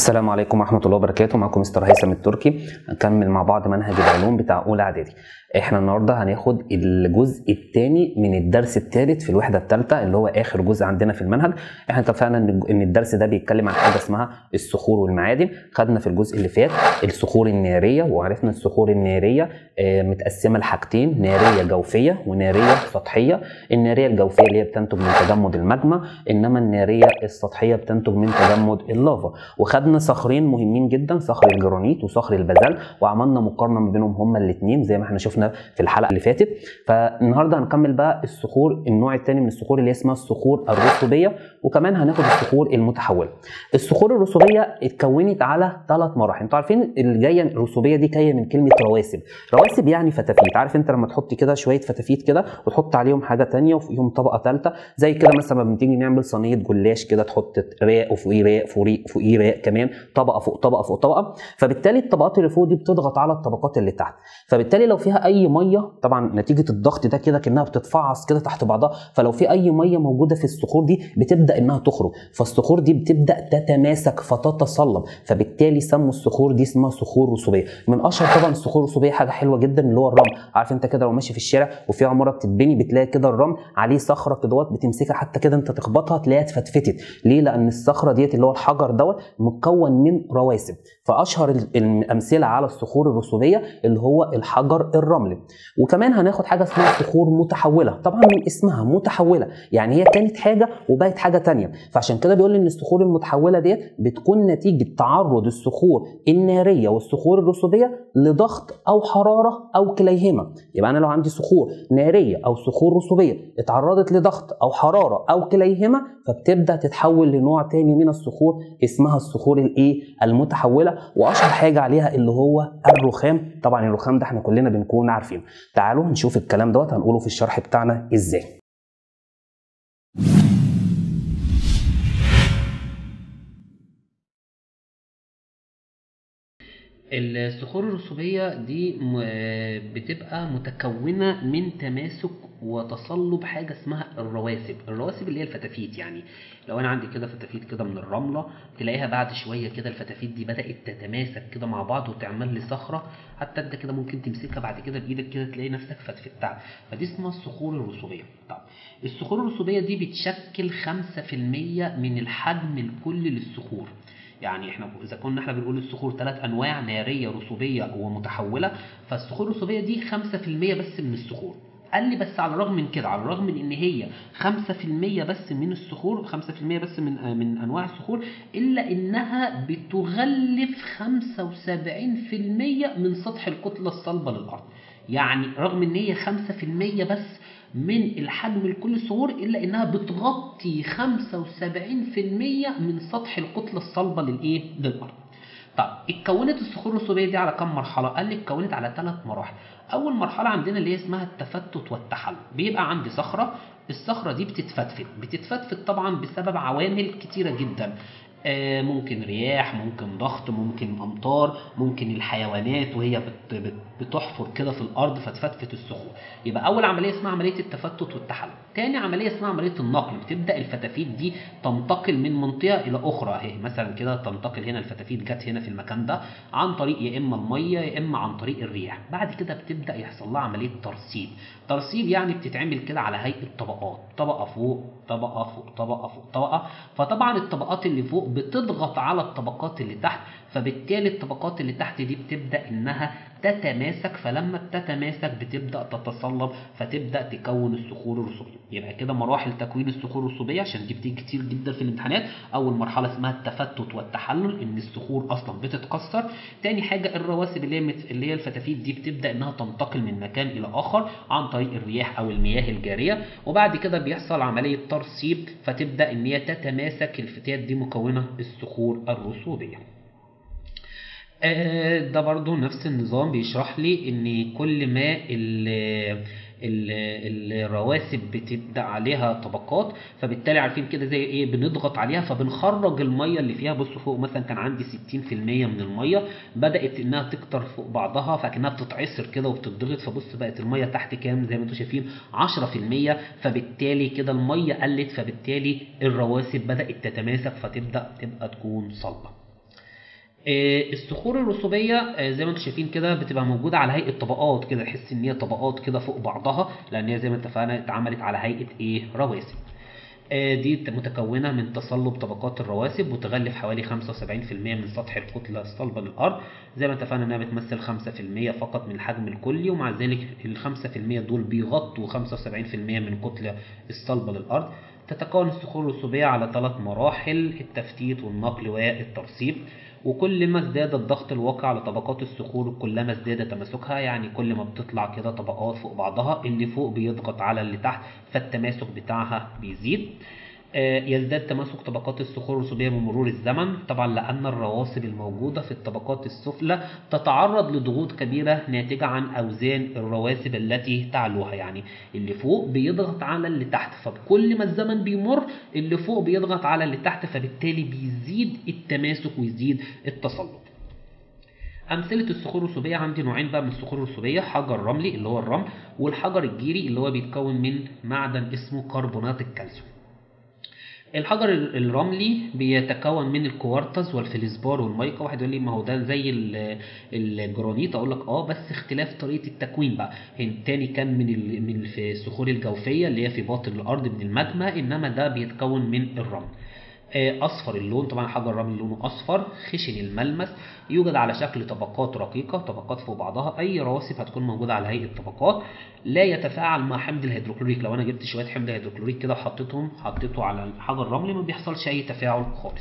السلام عليكم ورحمة الله وبركاته معكم مستر هيثم التركي هنكمل مع بعض منهج العلوم بتاع أولى إعدادي احنا النهارده هناخد الجزء الثاني من الدرس الثالث في الوحدة الثالثة اللي هو آخر جزء عندنا في المنهج احنا اتفقنا ان إن الدرس ده بيتكلم عن حاجة اسمها الصخور والمعادن خدنا في الجزء اللي فات الصخور النارية وعرفنا الصخور النارية آه، متقسمة لحاجتين نارية جوفية ونارية سطحية النارية الجوفية اللي هي بتنتج من تجمد الماجما انما النارية السطحية بتنتج من تجمد اللافا وخدنا صخرين مهمين جدا صخر الجرانيت وصخر البازلت وعملنا مقارنه ما بينهم هما الاثنين زي ما احنا شفنا في الحلقه اللي فاتت فالنهارده هنكمل بقى الصخور النوع الثاني من الصخور اللي اسمها الصخور الرسوبيه وكمان هناخد الصخور المتحوله الصخور الرسوبيه اتكونت على ثلاث مراحل انتوا عارفين اللي جايه الرسوبيه دي جايه من كلمه رواسب رواسب يعني فتافيت عارف انت لما تحط كده شويه فتافيت كده وتحط عليهم حاجه ثانيه وفيهم طبقه ثالثه زي كده مثلا لما بنيجي نعمل صينيه جلاش كده تحط راق وفوقيه راق فوقيه فوقيه راق كمان طبقه فوق طبقه فوق طبقه فبالتالي الطبقات اللي فوق دي بتضغط على الطبقات اللي تحت فبالتالي لو فيها اي ميه طبعا نتيجه الضغط ده كده كانها بتتفعص كده تحت بعضها فلو في اي ميه موجوده في الصخور دي بتبدا انها تخرج فالصخور دي بتبدا تتماسك فتتصلب فبالتالي سموا الصخور دي اسمها صخور رسوبيه من اشهر طبعا الصخور الرسوبيه حاجه حلوه جدا اللي هو الرمل عارف انت كده لو ماشي في الشارع وفي عماره بتتبني بتلاقي كده الرمل عليه صخره كده بتمسكها حتى كده انت تخبطها تلاقيها اتفتفتت ليه لان الصخره ديت اللي هو الحجر دوت مكون من رواسب فاشهر ال- الامثله على الصخور الرسوبيه اللي هو الحجر الرملي وكمان هناخد حاجه اسمها صخور متحوله طبعا من اسمها متحوله يعني هي كانت حاجه وبقت حاجه تانية فعشان كده بيقول ان الصخور المتحوله ديت بتكون نتيجه تعرض الصخور الناريه والصخور الرسوبيه لضغط او حراره او كليهما يبقى انا لو عندي صخور ناريه او صخور رسوبيه اتعرضت لضغط او حراره او كليهما فبتبدا تتحول لنوع تاني من الصخور اسمها الصخور الايه المتحوله واشهر حاجه عليها اللي هو الرخام طبعا الرخام ده احنا كلنا بنكون عارفينه تعالوا نشوف الكلام دوت هنقوله في الشرح بتاعنا ازاي الصخور الرسوبية دي م- بتبقى متكونة من تماسك وتصلب حاجة اسمها الرواسب الرواسب اللي هي الفتافيت يعني لو انا عندي كده فتافيت كده من الرملة تلاقيها بعد شوية كده الفتافيت دي بدأت تتماسك كده مع بعض وتعمل لي صخرة حتى انت كده ممكن تمسكها بعد كده بايدك كده تلاقي نفسك فتفتها فدي اسمها الصخور الرسوبية طب الصخور الرسوبية دي بتشكل 5% من الحجم الكلي للصخور يعني احنا اذا كنا احنا بنقول الصخور ثلاث انواع ناريه رسوبيه ومتحوله فالصخور الرسوبيه دي 5% بس من الصخور قال لي بس على الرغم من كده على الرغم من ان هي 5% بس من الصخور 5% بس من من انواع الصخور الا انها بتغلف 75% من سطح الكتله الصلبه للارض يعني رغم ان هي 5% بس من الحجم لكل الصخور الا انها بتغطي 75% من سطح الكتله الصلبه للايه للارض طب اتكونت الصخور الرسوبيه دي على كم مرحله قال لي اتكونت على ثلاث مراحل اول مرحله عندنا اللي هي اسمها التفتت والتحلل بيبقى عندي صخره الصخره دي بتتفتفت بتتفتفت طبعا بسبب عوامل كتيره جدا آه، ممكن رياح ممكن ضغط ممكن امطار ممكن الحيوانات وهي بت- بت- بتحفر كده في الارض فتفتفت الصخور يبقى اول عمليه اسمها عمليه التفتت والتحلل تاني عمليه اسمها عمليه النقل بتبدا الفتافيت دي تنتقل من منطقه الى اخرى اهي مثلا كده تنتقل هنا الفتافيت جت هنا في المكان ده عن طريق يا اما الميه يا اما عن طريق الرياح بعد كده بتبدا يحصل لها عمليه ترسيب ترسيب يعني بتتعمل كده على هيئه طبقات طبقه فوق طبقه فوق طبقه فوق طبقه فطبعا الطبقات اللي فوق بتضغط على الطبقات اللي تحت فبالتالي الطبقات اللي تحت دي بتبدا انها تتماسك فلما بتتماسك بتبدا تتصلب فتبدا تكون الصخور الرسوبيه يبقى كده مراحل تكوين الصخور الرسوبيه عشان دي بتيجي كتير جدا في الامتحانات اول مرحله اسمها التفتت والتحلل ان الصخور اصلا بتتكسر تاني حاجه الرواسب اللي هي مت- اللي هي الفتافيت دي بتبدا انها تنتقل من مكان الى اخر عن طريق الرياح او المياه الجاريه وبعد كده بيحصل عمليه ترسيب فتبدا ان هي تتماسك الفتات دي مكونه الصخور الرسوبيه آه، ده برضو نفس النظام بيشرح لي ان كل ما ال ال- الرواسب بتبدا عليها طبقات فبالتالي عارفين كده زي ايه بنضغط عليها فبنخرج الميه اللي فيها بصوا فوق مثلا كان عندي 60% من الميه بدات انها تكتر فوق بعضها فكانها بتتعصر كده وبتضغط فبص بقت الميه تحت كام زي ما انتم شايفين 10% فبالتالي كده الميه قلت فبالتالي الرواسب بدات تتماسك فتبدا تبقى تكون صلبه آه، الصخور الرسوبيه آه، زي ما انتم شايفين كده بتبقى موجوده على هيئه طبقات كده تحس ان هي طبقات كده فوق بعضها لان هي زي ما اتفقنا اتعملت على هيئه ايه رواسب آه، دي متكونة من تصلب طبقات الرواسب وتغلف حوالي 75% من سطح الكتلة الصلبة للأرض زي ما اتفقنا إنها بتمثل 5% فقط من الحجم الكلي ومع ذلك ال 5% دول بيغطوا 75% من الكتلة الصلبة للأرض تتكون الصخور الرسوبية على ثلاث مراحل التفتيت والنقل والترسيب وكل ما ازداد الضغط الواقع على طبقات الصخور كلما ازداد تماسكها يعني كل ما بتطلع كده طبقات فوق بعضها اللي فوق بيضغط على اللي تحت فالتماسك بتاعها بيزيد آه، يزداد تماسك طبقات الصخور الرسوبية بمرور الزمن طبعا لأن الرواسب الموجودة في الطبقات السفلى تتعرض لضغوط كبيرة ناتجة عن أوزان الرواسب التي تعلوها يعني اللي فوق بيضغط على اللي تحت فبكل ما الزمن بيمر اللي فوق بيضغط على اللي تحت فبالتالي بيزيد التماسك ويزيد التصلب أمثلة الصخور الرسوبية عندي نوعين بقى من الصخور الرسوبية حجر رملي اللي هو الرمل والحجر الجيري اللي هو بيتكون من معدن اسمه كربونات الكالسيوم الحجر الرملي بيتكون من الكوارتز والفلزبار والمايكا واحد يقول لي ما هو ده زي ال- الجرانيت اقول لك اه بس اختلاف طريقه التكوين بقى التاني كان من ال... من في الصخور الجوفيه اللي هي في باطن الارض من الماجما انما ده بيتكون من الرمل آه، اصفر اللون طبعا حجر الرمل لونه اصفر خشن الملمس يوجد على شكل طبقات رقيقه طبقات فوق بعضها اي رواسب هتكون موجوده على هيئه طبقات لا يتفاعل مع حمض الهيدروكلوريك لو انا جبت شويه حمض هيدروكلوريك كده وحطيتهم حطيته على الحجر الرملي ما بيحصلش اي تفاعل خالص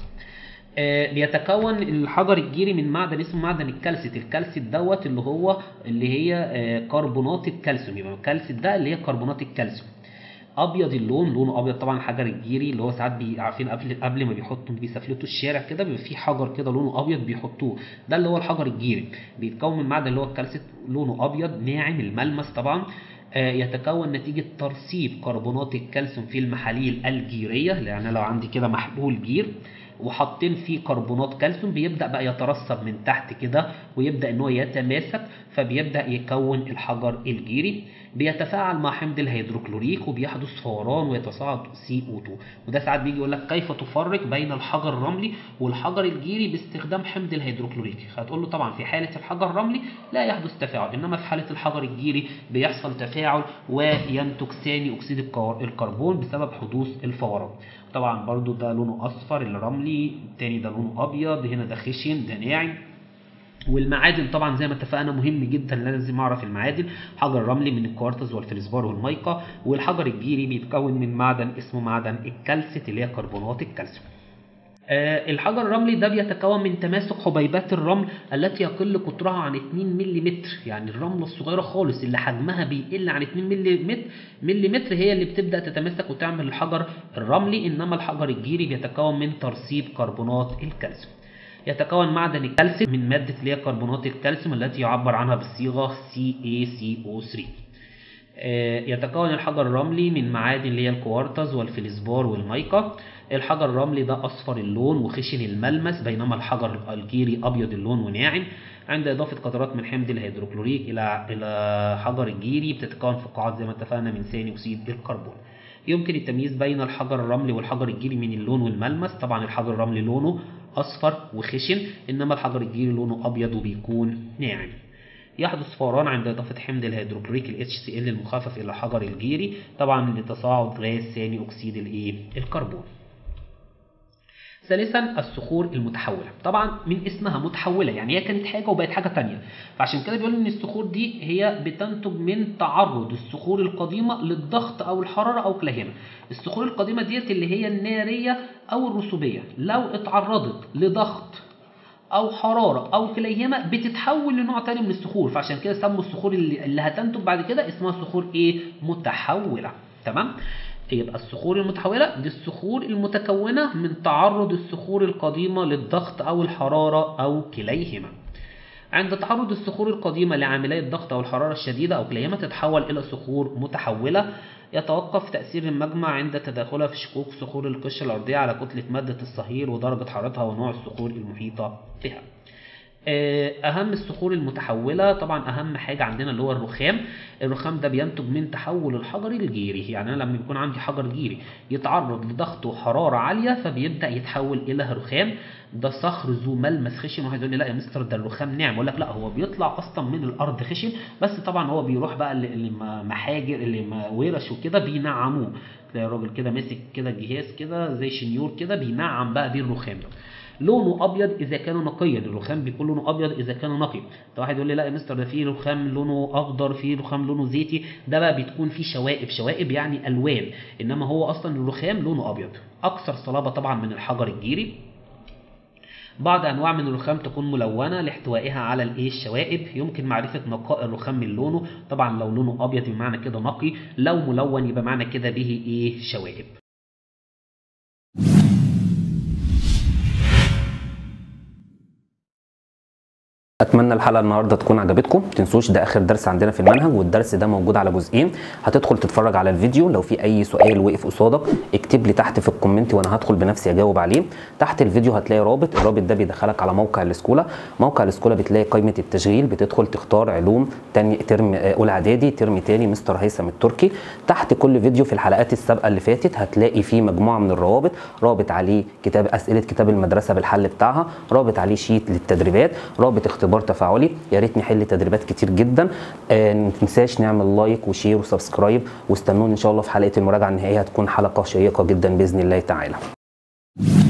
آه، بيتكون الحجر الجيري من معدن اسمه معدن الكالسيت الكالسيت دوت اللي هو اللي هي آه، كربونات الكالسيوم يبقى الكالسيت ده اللي هي كربونات الكالسيوم ابيض اللون لونه ابيض طبعا الحجر الجيري اللي هو ساعات بي- عارفين قبل قبل ما بيحطوا بيسفلتوا الشارع كده بيبقى في حجر كده لونه ابيض بيحطوه ده اللي هو الحجر الجيري بيتكون من معدن اللي هو الكالسيت لونه ابيض ناعم الملمس طبعا آه، يتكون نتيجة ترسيب كربونات الكالسيوم في المحاليل الجيرية يعني لو عندي كده محلول جير وحاطين فيه كربونات كالسيوم بيبدأ بقى يترسب من تحت كده ويبدأ ان هو يتماسك فبيبدأ يكون الحجر الجيري بيتفاعل مع حمض الهيدروكلوريك وبيحدث فوران ويتصاعد CO2 وده ساعات بيجي يقول لك كيف تفرق بين الحجر الرملي والحجر الجيري باستخدام حمض الهيدروكلوريك هتقول له طبعا في حالة الحجر الرملي لا يحدث تفاعل انما في حالة الحجر الجيري بيحصل تفاعل وينتج ثاني اكسيد الكر- الكربون بسبب حدوث الفوران طبعا برضو ده لونه اصفر الرملي التاني ده لونه ابيض هنا ده خشن ده ناعم والمعادن طبعا زي ما اتفقنا مهم جدا لازم اعرف المعادن حجر رملي من الكوارتز والفلزبار والمايكا والحجر الجيري بيتكون من معدن اسمه معدن الكالسيت اللي هي كربونات الكالسيوم آه، الحجر الرملي ده بيتكون من تماسك حبيبات الرمل التي يقل قطرها عن 2 ملم يعني الرملة الصغيرة خالص اللي حجمها بيقل عن 2 ملم ملم هي اللي بتبدأ تتماسك وتعمل الحجر الرملي إنما الحجر الجيري بيتكون من ترسيب كربونات الكالسيوم يتكون معدن الكالسيوم من مادة اللي هي كربونات الكالسيوم التي يعبر عنها بالصيغة CaCO3 آه، يتكون الحجر الرملي من معادن اللي هي الكوارتز والفلزبار والمايكا الحجر الرملي ده أصفر اللون وخشن الملمس بينما الحجر الجيري أبيض اللون وناعم عند إضافة قطرات من حمض الهيدروكلوريك إلى إلى حجر الجيري بتتكون فقاعات زي ما اتفقنا من ثاني أكسيد الكربون يمكن التمييز بين الحجر الرملي والحجر الجيري من اللون والملمس طبعا الحجر الرملي لونه أصفر وخشن إنما الحجر الجيري لونه أبيض وبيكون ناعم يحدث فوران عند إضافة حمض الهيدروكلوريك ال HCl المخفف إلى حجر الجيري طبعا لتصاعد غاز ثاني أكسيد الإيه؟ الكربون. ثالثا الصخور المتحولة طبعا من اسمها متحولة يعني هي كانت حاجة وبقت حاجة تانية فعشان كده بيقول ان الصخور دي هي بتنتج من تعرض الصخور القديمة للضغط او الحرارة او كلاهما الصخور القديمة ديت اللي هي النارية او الرسوبية لو اتعرضت لضغط او حراره او كليهما بتتحول لنوع تاني من الصخور فعشان كده سموا الصخور اللي, اللي هتنتج بعد كده اسمها صخور ايه متحوله تمام يبقى الصخور المتحوله دي الصخور المتكونه من تعرض الصخور القديمه للضغط او الحراره او كليهما عند تعرض الصخور القديمة لعاملي الضغط أو الحرارة الشديدة أو كليهما تتحول إلى صخور متحولة يتوقف تأثير المجمع عند تداخلها في شقوق صخور القشرة الأرضية على كتلة مادة الصهير ودرجة حرارتها ونوع الصخور المحيطة بها. آه، اهم الصخور المتحوله طبعا اهم حاجه عندنا اللي هو الرخام الرخام ده بينتج من تحول الحجر الجيري يعني انا لما بيكون عندي حجر جيري يتعرض لضغط وحراره عاليه فبيبدا يتحول الى رخام ده صخر ذو ملمس خشن واحد يقول لي لا يا مستر ده الرخام ناعم اقول لك لا هو بيطلع اصلا من الارض خشن بس طبعا هو بيروح بقى اللي اللي ما- محاجر اللي ما ورش وكده بينعموه تلاقي الراجل كده ماسك كده جهاز كده زي شنيور كده بينعم بقى بيه الرخام ده لونه ابيض اذا كان نقيا الرخام بيكون لونه ابيض اذا كان نقي ده واحد يقول لي لا يا مستر ده في رخام لونه اخضر في رخام لونه زيتي ده بقى بتكون فيه شوائب شوائب يعني الوان انما هو اصلا الرخام لونه ابيض اكثر صلابه طبعا من الحجر الجيري بعض انواع من الرخام تكون ملونه لاحتوائها على الايه الشوائب يمكن معرفه نقاء الرخام من لونه طبعا لو لونه ابيض بمعنى كده نقي لو ملون يبقى معنى كده به ايه شوائب اتمنى الحلقه النهارده تكون عجبتكم ما تنسوش ده اخر درس عندنا في المنهج والدرس ده موجود على جزئين هتدخل تتفرج على الفيديو لو في اي سؤال وقف قصادك اكتب لي تحت في الكومنت وانا هدخل بنفسي اجاوب عليه تحت الفيديو هتلاقي رابط الرابط ده بيدخلك على موقع الاسكولا موقع الاسكولا بتلاقي قائمه التشغيل بتدخل تختار علوم تاني ترم آه، اولى اعدادي ترم تاني مستر هيثم التركي تحت كل فيديو في الحلقات السابقه اللي فاتت هتلاقي فيه مجموعه من الروابط رابط عليه كتاب اسئله كتاب المدرسه بالحل بتاعها رابط عليه شيت للتدريبات رابط اختبار تفاعلي يا ريت نحل تدريبات كتير جدا آه ما تنساش نعمل لايك وشير وسبسكرايب واستنوني ان شاء الله في حلقه المراجعه النهائيه هتكون حلقه شيقه جدا باذن الله تعالى